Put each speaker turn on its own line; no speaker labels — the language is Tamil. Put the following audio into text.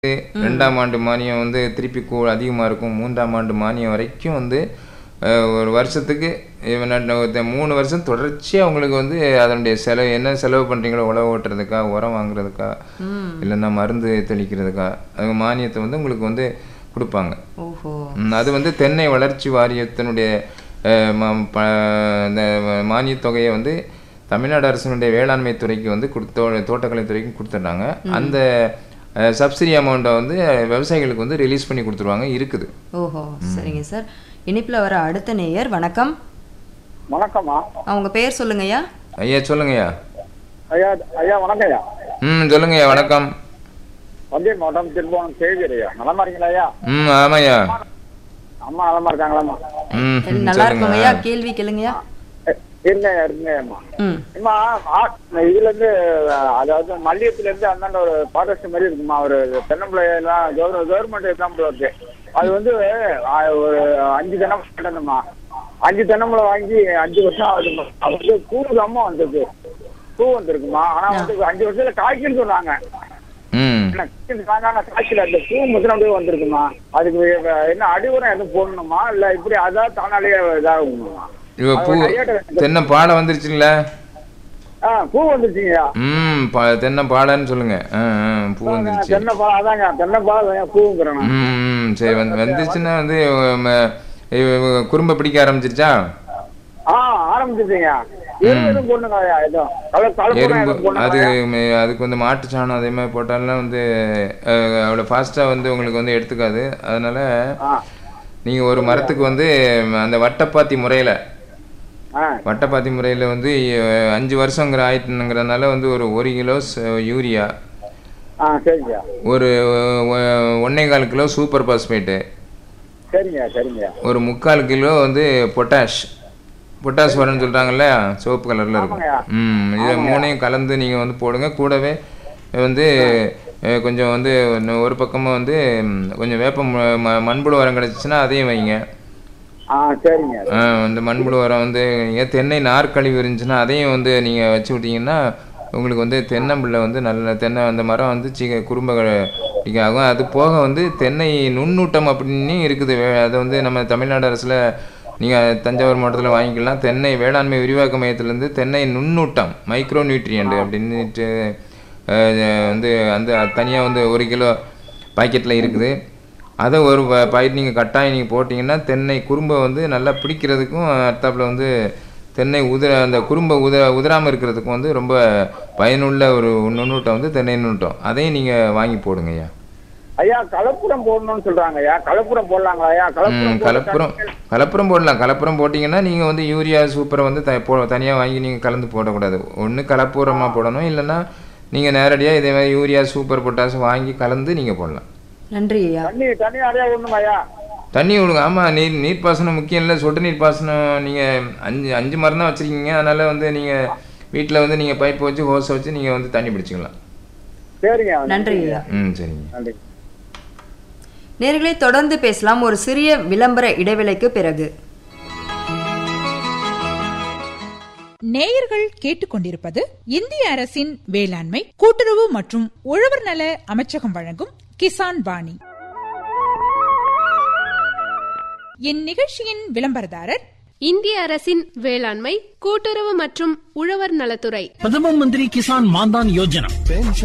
ரெண்டாம் ஆண்டு மானியம் வந்து திருப்பி கூ அதிகமாக இருக்கும் மூன்றாம் ஆண்டு மானியம் வரைக்கும் வந்து அஹ், ஒரு வருஷத்துக்கு இவன் நட்ட- ஒருத்த மூணு வருஷம் தொடர்ச்சியாக உங்களுக்கு வந்து அதனுடைய செலவு என்ன செலவு பண்ணுறீங்களோ உழவு ஓட்டுறதுக்கா உரம் வாங்குறதுக்கா இல்லைன்னா மருந்து தெளிக்கிறதுக்கா அது மானியத்தை வந்து உங்களுக்கு வந்து கொடுப்பாங்க
ஓஹோ
ம், அது வந்து தென்னை வளர்ச்சி வாரியத்தினுடைய அஹ், ம- ப- இந்த மானியத் தொகையை வந்து தமிழ்நாடு அரசினுடைய வேளாண்மை துறைக்கு வந்து கொடுத்தோ தோட்டக்கலை துறைக்கு கொடுத்துட்றாங்க அந்த சப்சிடி அமௌண்ட்டை வந்து விவசாயிகளுக்கு வந்து ரிலீஸ் பண்ணி கொடுத்துருவாங்க இருக்குது
ஓஹோ சரிங்க சார் இனிப்பில் வர அடுத்த நேயர் வணக்கம்
வணக்கம்மா
அவங்க பேர் சொல்லுங்கய்யா
ஐயா சொல்லுங்கய்யா
ஐயா ஐயா வணக்கம் ஐயா
ம் சொல்லுங்கய்யா வணக்கம்
தஞ்சை மாவட்டம் திருப்பவனம் சேவியர் ஐயா நலமா இருக்கீங்களா ஐயா
ம் ஆமாய்யா
அம்மா நலமா இருக்காங்களாம்மா
ம்
நல்லா
சொல்லுங்க
இருக்குங்கய்யா கேள்வி கேளுங்கய்யா
எ, இருங்க ஐயா இருங்க அம்மா
ம்
அம்மா ஆ- இதுல இருந்து அஹ், அதாவது மல்லியத்துல இருந்து அந்தாண்ட ஒரு ஃபாரஸ்ட் மாதிரி இருக்குமா ஒரு தென்னம்பிள்ளை எல்லாம் கவர்மெண்ட் எக்ஸாம்பிள் இருக்கு அது வந்து அஹ், ஒரு அஞ்சு தென்னம் கட்டணுமா அஞ்சு தென்னம்பளை வாங்கி அஞ்சு வருஷம் ஆகுதுமா அது வந்து பூ தாம்மா வந்திருக்கு பூ வந்திருக்குமா ஆனா வந்து அஞ்சு வருஷத்துல காய்க்குன்னு சொன்னாங்க
ம்
என்ன, காய்ச்சல் காய்ச்சல் அந்த பூ மட்டும் அப்படியே வந்திருக்குமா அதுக்கு வே- என்ன அடி உரம் எதுவும் போடணுமா இல்ல இப்படி அதான் தானாலேயே இதாகுமா
இப்போ பூ தென்னை பாலை வந்துருச்சுங்களா
ஆ பூ வந்துருச்சுங்கய்யா
ம் பா தென்னை பாலைன்னு சொல்லுங்க ஆ ஆ பூ வந்துருச்சு
தென்னை பழம் அதாங்க தென்னை பழம் பூங்கிறேன் நான்.
ம் ம், சரி வந்து வந்துச்சுன்னா வந்து ம, இவ- குறும்ப பிடிக்க ஆரம்பிச்சிருச்சா
ஆ ஆரம்பிச்சிருச்சுங்க எருவு எதுவும் போடணுங்க ஐயா எதுவும் கலர் கலப்படம்
எறும்பு
எதுவும்
அது
போடணுங்க
ம- அதுக்கு வந்து மாட்டு சாணம் அதே மாதிரி போட்டாலும் வந்து அஹ், அவ்வளோ ஃபாஸ்ட்டாக வந்து உங்களுக்கு வந்து எடுத்துக்காது அதனால
ஆ
நீங்கள் ஒரு மரத்துக்கு வந்து அந்த வட்டப்பாத்தி முறையில்
ஆ
வட்டப்பாத்தி முறையில் வந்து அஹ், அஞ்சு வருஷங்கிற ஆயிட்டுங்கிறதுனால வந்து ஒரு ஒரு கிலோ ச- யூரியா
ஆ சரிங்க
ஒரு ஒ- ஒன்னே கால் கிலோ சூப்பர் பாஸ்பேட்டு
சரிங்க சரிங்க
ஒரு முக்கால் கிலோ வந்து பொட்டாஷ் பொட்டாஷ் வரன்னு சொல்கிறாங்கல்ல சிவப்பு கலரில் இருக்கும்
ஆமாங்கய்யா.
ம் இதை மூணையும் கலந்து நீங்கள் வந்து போடுங்க கூடவே வந்து அஹ், கொஞ்சம் வந்து ஒன்னு- ஒரு பக்கமாக வந்து ம், கொஞ்சம் வேப்ப ம- ம- மண்புழு உரம் கிடச்சிச்சின்னா அதையும் வைங்க
ஆ சரிங்க
ஆ, இந்த மண்புழு உரம் வந்து நீங்கள் தென்னை நார்க்கழிவு இருந்துச்சுன்னா அதையும் வந்து நீங்கள் வச்சு விட்டீங்கன்னா உங்களுக்கு வந்து தென்னம்பிள்ளை வந்து நல்ல தென்னை அந்த மரம் வந்து சீக்க குறும்ப க- ஆகும் அது போக வந்து தென்னை நுண்ணூட்டம் அப்படின்னு இருக்குது வே- அதை வந்து நம்ம தமிழ்நாடு அரசில் நீங்கள் தஞ்சாவூர் மாவட்டத்தில் வாங்கிக்கலாம் தென்னை வேளாண்மை விரிவாக்க மையத்திலேருந்து தென்னை நுண்ணூட்டம் மைக்ரோ நியூட்ரியண்ட் அப்படின்னுட்டு அஹ், வந்து அந்த தனியாக வந்து ஒரு கிலோ பாக்கெட்டில் இருக்குது அதை ஒரு பாக்கெட் நீங்கள் கட்டாயம் நீங்கள் போட்டிங்கன்னா தென்னை குறும்பை வந்து நல்லா பிடிக்கிறதுக்கும் அடுத்தாப்புல வந்து தென்னை உதிர அந்த குறும்பை உதிர உதிராமல் இருக்கிறதுக்கும் வந்து ரொம்ப பயனுள்ள ஒரு நுண்ணூட்டம் வந்து தென்னை நுண்ணூட்டம் அதையும் நீங்கள் வாங்கி போடுங்க ஐயா
ஐயா கலப்புரம் போடணும்னு சொல்றாங்க ஐயா கலப்புரம் போடலாங்களா ஐயா
ம்
கலப்புரம் போட்டா
கலப்புரம் கலப்புரம் போடலாம் கலப்புரம் போட்டிங்கன்னா நீங்கள் வந்து யூரியா சூப்பரை வந்து த போ தனியாக வாங்கி நீங்கள் கலந்து போடக்கூடாது ஒன்று கலப்புரமாக போடணும் இல்லைன்னா நீங்கள் நேரடியாக இதே மாதிரி யூரியா சூப்பர் பொட்டாஸ் வாங்கி கலந்து நீங்கள் போடலாம்
நன்றி ஐயா
தண்ணி தண்ணி நிறைய விடணுமா ஐயா
தண்ணி விடுங்க ஆமாம் நீர் நீர் பாசனம் முக்கியம் இல்லை சொட்டு நீர் பாசனம் நீங்கள் அஞ்சு அஞ்சு மரம் தான் வச்சுருக்கீங்க அதனால் வந்து நீங்கள் வீட்டில் வந்து நீங்கள் பைப் வச்சு ஹோஸை வச்சு நீங்கள் வந்து தண்ணி பிடிச்சிக்கலாம்
சரிங்க
நன்றி ஐயா
ம் சரிங்க
நன்றி
நேர்களை தொடர்ந்து பேசலாம் ஒரு சிறிய விளம்பர இடைவேளைக்கு பிறகு
நேயர்கள் கேட்டுக்கொண்டிருப்பது இந்திய அரசின் வேளாண்மை கூட்டுறவு மற்றும் உழவர் நல அமைச்சகம் வழங்கும் கிசான் வாணி இந்நிகழ்ச்சியின் விளம்பரதாரர்
இந்திய அரசின் வேளாண்மை கூட்டுறவு மற்றும் உழவர் நலத்துறை
பிரதம மந்திரி கிசான் மான்தான் யோஜனா